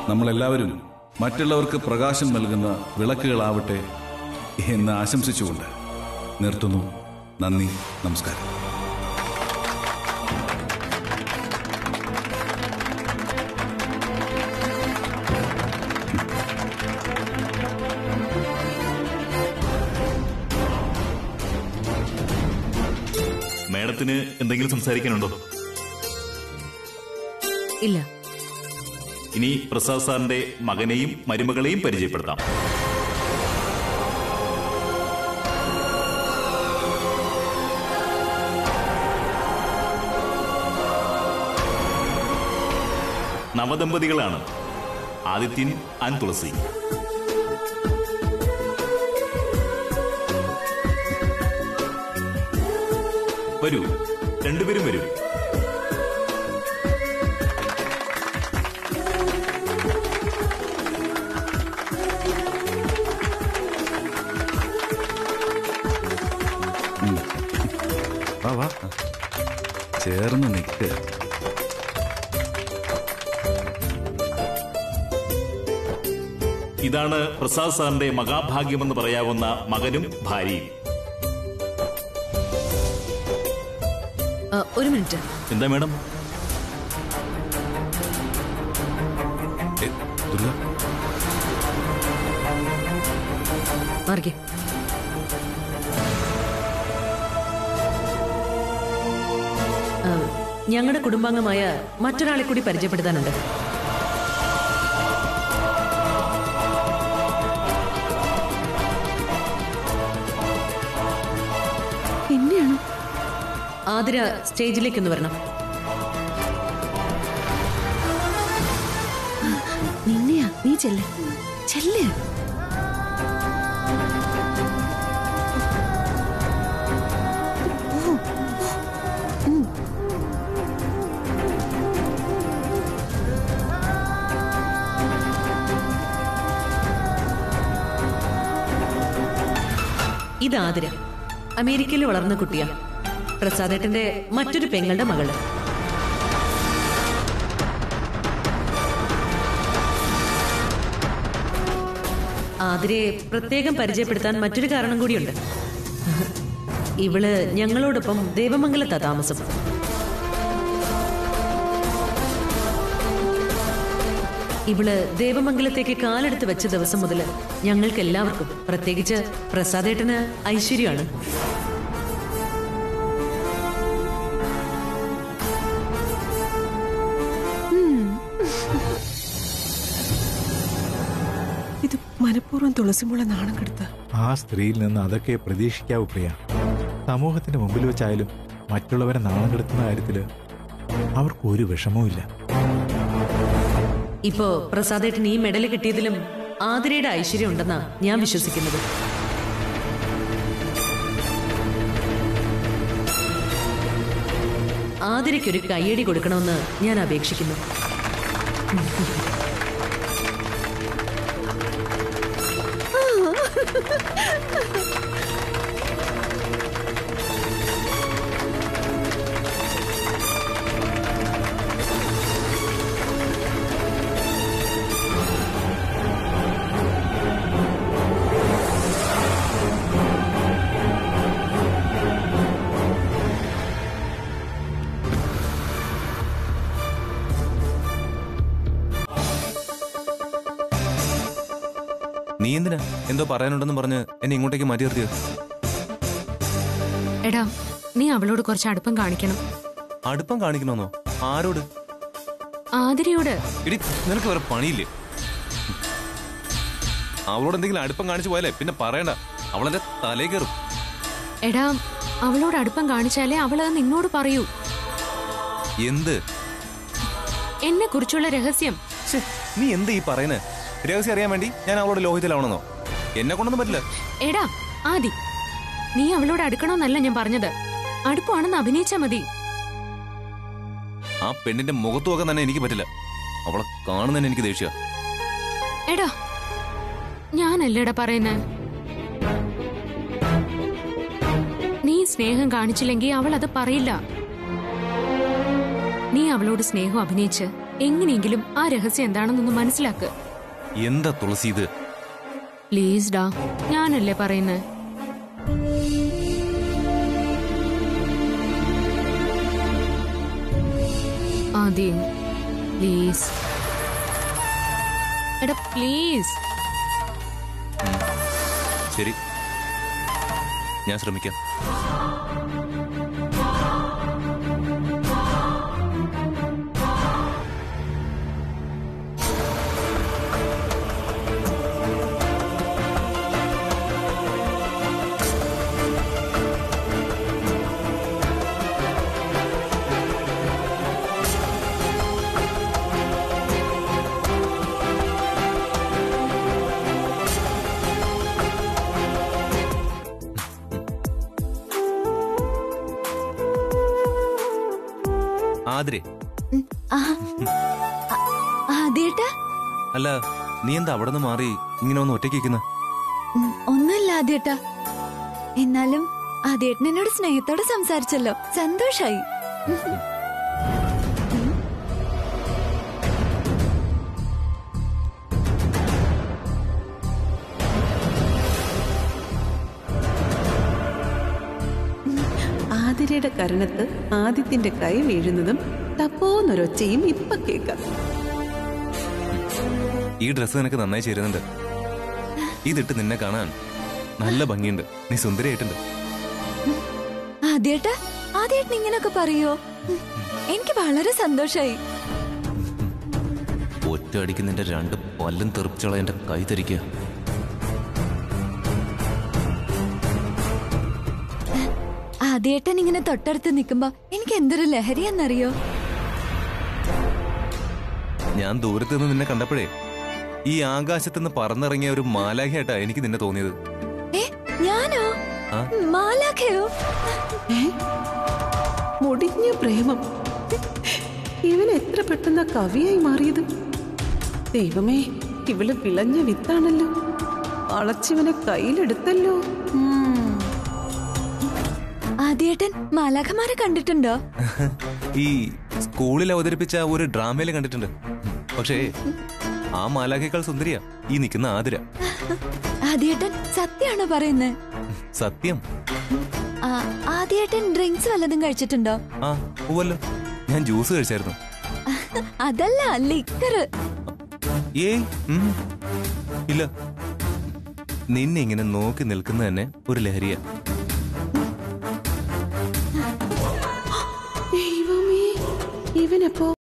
നമ്മളെല്ലാവരും മറ്റുള്ളവർക്ക് പ്രകാശം നൽകുന്ന വിളക്കുകളാവട്ടെ എന്ന് ആശംസിച്ചുകൊണ്ട് നിർത്തുന്നു നന്ദി നമസ്കാരം മേഡത്തിന് എന്തെങ്കിലും സംസാരിക്കാനുണ്ടോ ഇല്ല ഇനി പ്രസാദ് സാറിന്റെ മകനെയും മരുമകളെയും പരിചയപ്പെടുത്താം നവദമ്പതികളാണ് ആദിത്യൻ ആൻഡ് തുളസി വരൂ രണ്ടുപേരും വരൂ വാ വാ ചേർന്ന് നിൽക്കുക ഇതാണ് പ്രസാദ് സാറിന്റെ മഹാഭാഗ്യമെന്ന് പറയാവുന്ന മകനും ഭാര്യയും ആ, ഒരു മിനിറ്റ് എന്താ മേഡം ഏ, ദുർഗ മാറിക്കേ ഞങ്ങളുടെ കുടുംബാംഗമായ മറ്റൊരാളെ കൂടി പരിചയപ്പെടുത്താനുണ്ട് എന്നെയാണോ ആതിര സ്റ്റേജിലേക്കൊന്ന് വരണം നിന്നെയാ നീ ചെല്ല് ചെല്ല് ഓ, ഉം. ഇത് ആതിര അമേരിക്കയിൽ വളർന്ന കുട്ടിയാ പ്രസാദേട്ടന്റെ മറ്റൊരു പെങ്ങളുടെ മകള് ആതിരയെ പ്രത്യേകം പരിചയപ്പെടുത്താൻ മറ്റൊരു കാരണം കൂടിയുണ്ട് ഇവള് ഞങ്ങളോടൊപ്പം ദേവമംഗലത്താ താമസം ഇവള് ദേവമംഗലത്തേക്ക് കാലെടുത്ത് വെച്ച ദിവസം മുതൽ ഞങ്ങൾക്ക് എല്ലാവർക്കും പ്രത്യേകിച്ച് പ്രസാദേട്ടന് ഐശ്വര്യമാണ് ഇത് മനഃപൂർവ്വം തുളസിമുള നാണം കെടുത്ത ആ സ്ത്രീയിൽ നിന്ന് അതൊക്കെ പ്രതീക്ഷിക്കാവൂ പ്രിയ സമൂഹത്തിന്റെ മുമ്പിൽ വെച്ചായാലും മറ്റുള്ളവരെ നാണം കെടുത്തുന്ന കാര്യത്തില് അവർക്ക് ഒരു വിഷമവും ഇല്ല ഇപ്പോ പ്രസാദേട്ടൻ ഈ മെഡൽ കിട്ടിയതിലും ആതിരയുടെ ഐശ്വര്യം ഉണ്ടെന്നാ ഞാൻ വിശ്വസിക്കുന്നത് ആതിരയ്ക്കൊരു കയ്യടി കൊടുക്കണമെന്ന് ഞാൻ അപേക്ഷിക്കുന്നു നീ എന്തിനാ എന്തോ പറയാനുണ്ടെന്ന് പറഞ്ഞ് എന്നെ ഇങ്ങോട്ടേക്ക് മാറ്റി നിർത്തിയത് എടാ നീ അവളോട് കുറച്ച് അടുപ്പം കാണിക്കണം അടുപ്പം കാണിക്കണമെന്നോ ആരോട് ആതിരയോട് ഇടി നിനക്ക് വേറെ പണിയില്ലേ അവളോട് എന്തെങ്കിലും അടുപ്പം കാണിച്ചു പോയാലേ പിന്നെ പറയണ്ട അവളെന്റെ തലേ കയറും എടാ അവളോട് അടുപ്പം കാണിച്ചാലേ അവളത് നിന്നോട് പറയൂ എന്ത് എന്നെ കുറിച്ചുള്ള രഹസ്യം ശ്ശേ, നീ എന്ത് ഈ പറയുന്നത് രഹസ്യം അറിയാൻ വേണ്ടി ഞാൻ അവളോട് ലോഹിതലാവണമെന്നോ എന്നെ കൊണ്ടൊന്നും പറ്റില്ല എടാ ആദി നീ അവളോട് അടുക്കണമെന്നല്ല ഞാൻ പറഞ്ഞത് അടുപ്പാണെന്ന് അഭിനയിച്ചാ മതി ആ പെണ്ണിന്റെ മുഖത്ത് നോക്കാൻ തന്നെ എനിക്ക് പറ്റില്ല അവളെ കാണുന്നതന്നെ എനിക്ക് ദേഷ്യ എടാ ഞാനല്ലേടാ പറയുന്നേ നീ സ്നേഹം കാണിച്ചില്ലെങ്കിൽ അവൾ അത് പറയില്ല നീ അവളോട് സ്നേഹം അഭിനയിച്ച് എങ്ങനെയെങ്കിലും ആ രഹസ്യം എന്താണെന്നൊന്ന് മനസ്സിലാക്ക് എന്താ തുളസി ഇത് പ്ലീസ് ഡാ ഞാനല്ലേ പറയുന്നത് ആദി പ്ലീസ് എടാ പ്ലീസ് ശരി ഞാൻ ശ്രമിക്കാം ആതിരെ ആദ്യേട്ടാ അല്ല നീ എന്താ അവിടെ നിന്ന് മാറി ഇങ്ങനെ ഒന്ന് ഒറ്റയ്ക്ക് നിൽക്കുന്ന ഒന്നുമില്ല ആദ്യേട്ടാ എന്നാലും ആദ്യേട്ടൻ എന്നോട് സ്നേഹത്തോടെ സംസാരിച്ചല്ലോ സന്തോഷായി ആതിരയുടെ കരണത്ത് ആദിത്യന്റെ കൈ വീഴുന്നതും തപ്പോന്നൊരൊച്ചയും ഇപ്പൊ കേൾക്കാം ഈ ഡ്രസ്സ് നിനക്ക് നന്നായി ചേരുന്നുണ്ട് ഇതിട്ട് നിന്നെ കാണാൻ നല്ല ഭംഗിയുണ്ട് നീ സുന്ദരിയായിട്ടുണ്ട് ആദ്യേട്ടാ ആദ്യേട്ടൻ ഇങ്ങനൊക്കെ പറയോ ഉം, എനിക്ക് വളരെ സന്തോഷായി ഒറ്റ അടിക്ക് നിന്റെ രണ്ട് പല്ലും തെറിപ്പിച്ചോളാം എന്റെ കൈ തരിക്കുക ആദ്യേട്ടൻ ഇങ്ങനെ തൊട്ടടുത്ത് നിൽക്കുമ്പോ എനിക്ക് എന്തൊരു ലഹരിയാന്നറിയോ ഞാൻ ദൂരത്ത് നിന്ന് നിന്നെ കണ്ടപ്പോഴേ ഈ ആകാശത്തുനിന്ന് പറന്നിറങ്ങിയ ഒരു മാലാഖയായിട്ടാ എനിക്ക് നിന്നെ തോന്നിയത് ഏ ഞാനോ ആ? മാലാഖയോ മുടിഞ്ഞ പ്രേമം ഇവൻ എത്ര പെട്ടെന്ന കവിയായി മാറിയത് ദൈവമേ ഇവള് വിളഞ്ഞ വിത്താണല്ലോ വളച്ചിവനെ കയ്യിലെടുത്തല്ലോ ഉം. ആദ്യേട്ടൻ മാലാഖമാരെ കണ്ടിട്ടുണ്ടോ ഈ സ്കൂളിൽ അവതരിപ്പിച്ച ഒരു ഡ്രാമയിൽ കണ്ടിട്ടുണ്ട് പക്ഷേ ആ മാലാഖയേക്കാൾ സുന്ദരിയാ ഈ നിൽക്കുന്ന ആതിര ആദ്യേട്ടൻ സത്യാണോ പറയുന്നത് സത്യം ആദ്യേട്ടൻ ഡ്രിങ്ക്സ് വല്ലതും കഴിച്ചിട്ടുണ്ടോ ആ പോവല്ലോ ഞാൻ ജ്യൂസ് കഴിച്ചായിരുന്നു അതല്ല ലിക്കറ് ഏയ് ഉം. ഇല്ല നിന്നെ ഇങ്ങനെ നോക്കി നിൽക്കുന്ന തന്നെ ഒരു ലഹരിയാ ദൈവമേ ഇവനെപ്പോ